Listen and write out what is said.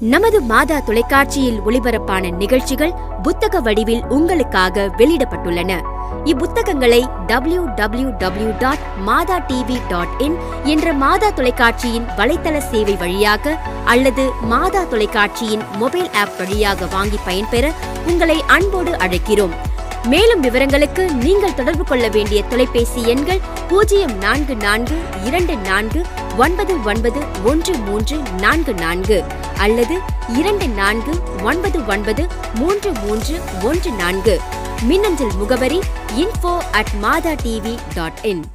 நமது மாதா தொலைக்காட்சியில் ஒளிபரப்பான நிகழ்ச்சிகள் புத்தக வடிவில் உங்களுக்காக வெளியிடப்பட்டுள்ளன இப்புத்தகங்களை W W W dot Madha TV dot in என்ற மாதா தொலைக்காட்சியின் வலைத்தள சேவை வழியாக அல்லது மாதா தொலைக்காட்சியின் மொபைல் ஆப் வழியாக வாங்கி பயன்பெற உங்களை அன்போடு அழைக்கிறோம் மேலும் விவரங்களுக்கு நீங்கள் தொடர்பு கொள்ள வேண்டிய தொலைபேசி எண்கள் பூஜ்ஜியம் நான்கு நான்கு இரண்டு நான்கு ஒன்பது ஒன்பது ஒன்று மூன்று நான்கு நான்கு அல்லது இரண்டு நான்கு ஒன்பது ஒன்பது மூன்று மூன்று ஒன்று நான்கு மின்னஞ்சல் முகவரி info at Madha TV dot in